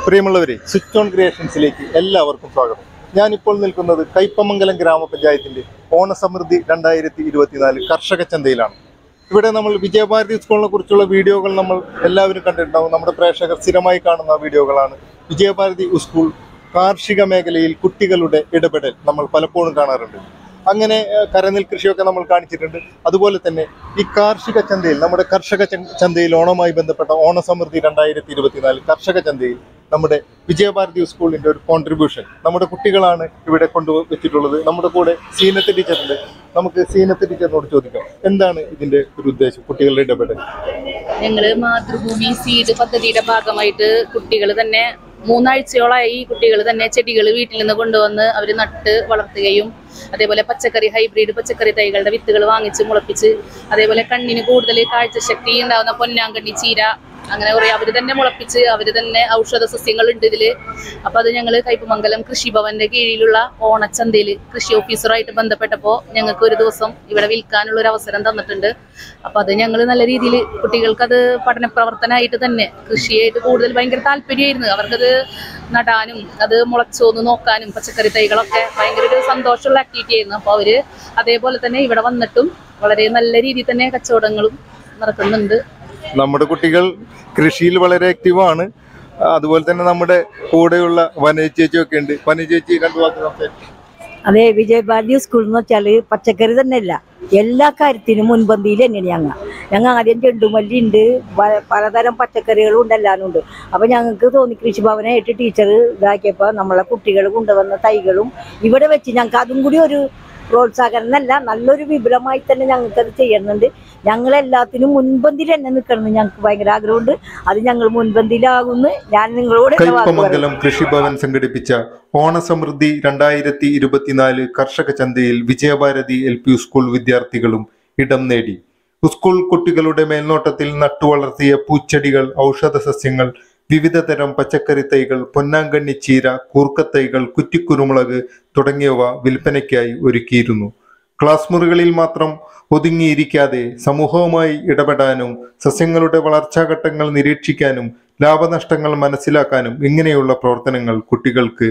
പ്രിയമുള്ളവരെ switch on ക്രിയേഷൻസിലേക്ക് എല്ലാവർക്കും സ്വാഗതം ഞാനിപ്പോൾ നിൽക്കുന്നത് കയ്പമംഗലം ഗ്രാമപഞ്ചായത്തിന്റെ ഓണസമൃദ്ധി രണ്ടായിരത്തി ഇരുപത്തിനാല് കർഷക ചന്തയിലാണ് ഇവിടെ നമ്മൾ വിജയഭാരതി സ്കൂളിനെ കുറിച്ചുള്ള വീഡിയോകൾ നമ്മൾ എല്ലാവരും കണ്ടിട്ടുണ്ടാവും നമ്മുടെ പ്രേക്ഷകർ സ്ഥിരമായി കാണുന്ന വീഡിയോകളാണ് വിജയഭാരതി സ്കൂൾ കാർഷിക മേഖലയിൽ കുട്ടികളുടെ ഇടപെടൽ നമ്മൾ പലപ്പോഴും കാണാറുണ്ട് അങ്ങനെ ഏഹ്, കരനെൽ കൃഷിയൊക്കെ നമ്മൾ കാണിച്ചിട്ടുണ്ട് അതുപോലെ തന്നെ ഈ കാർഷിക ചന്തയിൽ നമ്മുടെ കർഷക ച- ചന്തയിൽ ഓണവുമായി ബന്ധപ്പെട്ട ഓണസമൃദ്ധി രണ്ടായിരത്തി ഇരുപത്തിനാല് കർഷക ചന്തയിൽ നമ്മുടെ വിജയഭാരതി സ്കൂളിന്റെ ഒരു കോൺട്രിബ്യൂഷൻ നമ്മുടെ കുട്ടികളാണ് ഇവിടെ കൊണ്ടുവച്ചിട്ടുള്ളത് നമ്മുടെ കൂടെ സീനത്ത് ടീച്ചറുണ്ട് നമുക്ക് സീനത്ത് ടീച്ചറിനോട് ചോദിക്കാം എന്താണ് ഇതിന്റെ ഒരു ഉദ്ദേശം കുട്ടികളുടെ ഇടപെടൽ ഞങ്ങള് മാതൃഭൂമി സീഡ് പദ്ധതിയുടെ ഭാഗമായിട്ട് കുട്ടികൾ തന്നെ മൂന്നാഴ്ചയോളായി കുട്ടികൾ തന്നെ ചെടികൾ വീട്ടിൽ നിന്ന് കൊണ്ടുവന്ന് അവർ നട്ട് വളർത്തുകയും അതേപോലെ പച്ചക്കറി ഹൈബ്രിഡ് പച്ചക്കറി തൈകളുടെ വിത്തുകൾ വാങ്ങിച്ച് മുളപ്പിച്ച് അതേപോലെ കണ്ണിന് കൂടുതൽ കാഴ്ചശക്തി ഉണ്ടാകുന്ന പൊന്നാങ്കണ്ണി ചീര അങ്ങനെ കുറെ അവർ തന്നെ മുളപ്പിച്ച് അവർ തന്നെ ഔഷധ സസ്യങ്ങൾ ഉണ്ട് ഇതില് അപ്പൊ അത് ഞങ്ങൾ കയ്പമംഗലം കൃഷിഭവന്റെ കീഴിലുള്ള ഓണച്ചന്തയിൽ കൃഷി ഓഫീസറുമായിട്ട് ബന്ധപ്പെട്ടപ്പോൾ ഞങ്ങൾക്ക് ഒരു ദിവസം ഇവിടെ വിൽക്കാനുള്ള ഒരു അവസരം തന്നിട്ടുണ്ട് അപ്പൊ അത് ഞങ്ങൾ നല്ല രീതിയിൽ കുട്ടികൾക്ക് അത് പഠന പ്രവർത്തനമായിട്ട് തന്നെ കൃഷിയായിട്ട് കൂടുതൽ ഭയങ്കര താല്പര്യമായിരുന്നു അവർക്കത് നടാനും അത് മുളച്ചോന്ന് നോക്കാനും പച്ചക്കറി തൈകളൊക്കെ ഭയങ്കര ഒരു സന്തോഷമുള്ള ആക്ടിവിറ്റി ആയിരുന്നു അപ്പോൾ അവര് അതേപോലെ തന്നെ ഇവിടെ വന്നിട്ടും വളരെ നല്ല രീതിയിൽ തന്നെ കച്ചവടങ്ങളും നടത്തുന്നുണ്ട് നമ്മുടെ കുട്ടികൾ കൃഷിയിൽ വളരെ ആക്റ്റീവാണ് അതുപോലെ തന്നെ നമ്മുടെ കൂടെയുള്ള വനജ ചേച്ചിയൊക്കെ ഉണ്ട് വനജ ചേച്ചി രണ്ടു വാക്ക് സംസാരിക്കും അതെ വിജയഭാരതി സ്കൂൾ എന്ന് വെച്ചാല് പച്ചക്കറി തന്നെ അല്ല എല്ലാ കാര്യത്തിനും മുൻപന്തിയിൽ തന്നെയാണ് ഞങ്ങൾ ഞങ്ങൾ ആദ്യം ചെണ്ടുമല്ലി ഉണ്ട് പ- പലതരം പച്ചക്കറികളും ഉണ്ട് എല്ലാവരും ഉണ്ട് അപ്പൊ ഞങ്ങൾക്ക് തോന്നി കൃഷിഭവനായിട്ട് ടീച്ചർ ഇതാക്കിയപ്പോൾ നമ്മളെ കുട്ടികൾ കൊണ്ടുവന്ന തൈകളും ഇവിടെ വെച്ച് ഞങ്ങൾക്ക് അതും കൂടി ഒരു പ്രോത്സാഹനം എന്നല്ല നല്ലൊരു വിപുലമായി തന്നെ ഞങ്ങൾക്ക് അത് ചെയ്യുന്നുണ്ട് ഞങ്ങൾ എല്ലാത്തിനും മുൻപന്തിയിൽ തന്നെ നിൽക്കണം ഞങ്ങൾക്ക് ഭയങ്കര ആഗ്രഹമുണ്ട് അത് ഞങ്ങൾ മുൻപന്തിയിലാകുന്നു ഞാൻ നിങ്ങളോട് എൻ്റെ വാക്ക് പറയുന്നു. കയ്പമംഗലം കൃഷിഭവൻ സംഘടിപ്പിച്ച ഓണസമൃദ്ധി രണ്ടായിരത്തി ഇരുപത്തിനാല് കർഷക ചന്തയിൽ വിജയഭാരതി എൽ പി സ്കൂൾ വിദ്യാർത്ഥികളും ഇടം നേടി സ്കൂൾ കുട്ടികളുടെ മേൽനോട്ടത്തിൽ നട്ടുവളർത്തിയ പൂച്ചെടികൾ ഔഷധ സസ്യങ്ങൾ വിവിധ തരം പച്ചക്കറി തൈകൾ പൊന്നാങ്കണ്ണി ചീര കൂർക്കത്തൈകൾ കുറ്റിക്കുരുമുളക് തുടങ്ങിയവ വിൽപ്പനയ്ക്കായി ഒരുക്കിയിരുന്നു ക്ലാസ് മുറികളിൽ മാത്രം ഒതുങ്ങിയിരിക്കാതെ സമൂഹവുമായി ഇടപെടാനും സസ്യങ്ങളുടെ വളർച്ചാഘട്ടങ്ങൾ നിരീക്ഷിക്കാനും ലാഭനഷ്ടങ്ങൾ മനസ്സിലാക്കാനും ഇങ്ങനെയുള്ള പ്രവർത്തനങ്ങൾ കുട്ടികൾക്ക്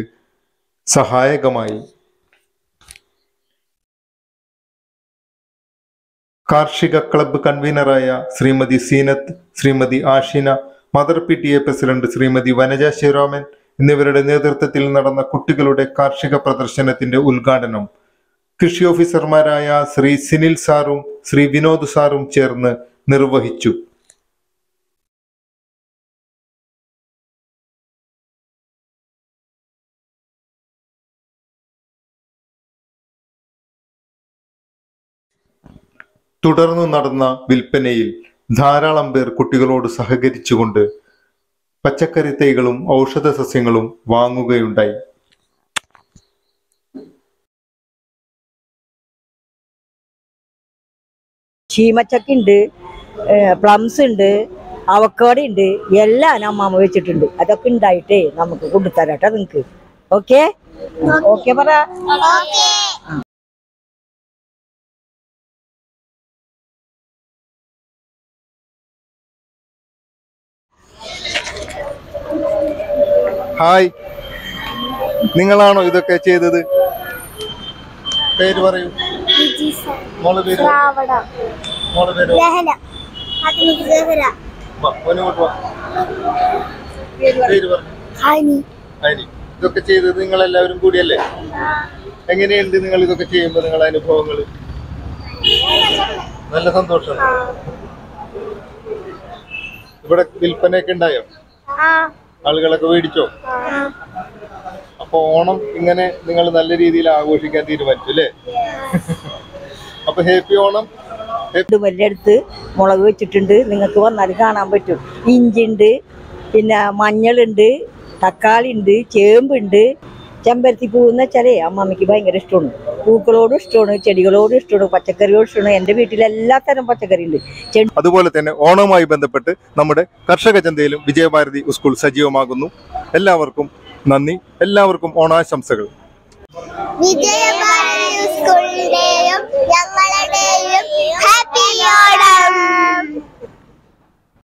സഹായകമായി കാർഷിക ക്ലബ്ബ് കൺവീനറായ Shrimati Seenath Shrimati Ashina mother P T A president Shrimati Vanaja Sivaraman എന്നിവരുടെ നേതൃത്വത്തിൽ നടന്ന കുട്ടികളുടെ കാർഷിക പ്രദർശനത്തിന്റെ ഉദ്ഘാടനം കൃഷി ഓഫീസർമാരായ ശ്രീ സിനിൽ സാറും ശ്രീ വിനോദ് സാറും ചേർന്ന് നിർവഹിച്ചു തുടർന്നു നടന്ന വിൽപ്പനയിൽ ധാരാളം പേർ കുട്ടികളോട് സഹകരിച്ചുകൊണ്ട് പച്ചക്കറി തൈകളും ഔഷധ സസ്യങ്ങളും വാങ്ങുകയുണ്ടായി ചീമച്ചക്ക ഉണ്ട് പ്ലംസ് ഉണ്ട് അവക്കാട് ഉണ്ട് എല്ലാം അമ്മാമ്മ വെച്ചിട്ടുണ്ട് അതൊക്കെ ഉണ്ടായിട്ടേ നമുക്ക് കൊണ്ടുതരാട്ടോ നിങ്ങക്ക് ഓക്കെ ഓക്കെ പറ ഹായ് നിങ്ങളാണോ ഇതൊക്കെ ചെയ്തത് പേര് പറയൂ മോളെ പേര് പറ- ശ്രാവണ മോളെ പേര് പറ. ലഹന അതിനിക്ക് ലഹന വാ, മോനെ ഇങ്ങോട്ട് വാ. പേര് പറഞ്ഞു ഹനി അതിന് ഇതൊക്കെ ചെയ്തത് നിങ്ങൾ എല്ലാവരും കൂടിയല്ലേ എങ്ങനെയുണ്ട് നിങ്ങൾ ഇതൊക്കെ ചെയ്യുമ്പോൾ നിങ്ങളുടെ അനുഭവങ്ങൾ നല്ല സന്തോഷം ഇവിടെ വിൽപ്പനയൊക്കെ ഉണ്ടായോ ആ ആളുകളൊക്കെ മേടിച്ചോ ആ അപ്പൊ ഓണം ഇങ്ങനെ നിങ്ങൾ നല്ല രീതിയിൽ ആഘോഷിക്കാൻ തീരുമാനിച്ചു അല്ലേ അപ്പൊ ഹാപ്പി ഓണം വല്ല അടുത്ത് മുളക് വെച്ചിട്ടുണ്ട് നിങ്ങൾക്ക് വന്നാൽ കാണാൻ പറ്റും ഇഞ്ചി ഉണ്ട് പിന്നെ മഞ്ഞളുണ്ട് തക്കാളി ഉണ്ട് ചേമ്പുണ്ട് ചെമ്പരത്തി പൂ എന്ന് വെച്ചാലേ അമ്മമ്മയ്ക്ക് ഭയങ്കര ഇഷ്ടമാണ് പൂക്കളോടും ഇഷ്ടമാണ് ചെടികളോടും ഇഷ്ടമാണ് പച്ചക്കറിയോടും ഇഷ്ടമാണ് എൻ്റെ വീട്ടിൽ എല്ലാ തരം പച്ചക്കറി ഉണ്ട് ചെടി അതുപോലെ തന്നെ ഓണവുമായി ബന്ധപ്പെട്ട് നമ്മുടെ കർഷക ചന്തയിലും വിജയഭാരതി സ്കൂൾ സജീവമാകുന്നു എല്ലാവർക്കും നന്ദി എല്ലാവർക്കും ഓണാശംസകൾ വിജയഭാരതി സ്കൂളിന്റെയും ഞങ്ങളുടെയും ഹാപ്പി ഓണം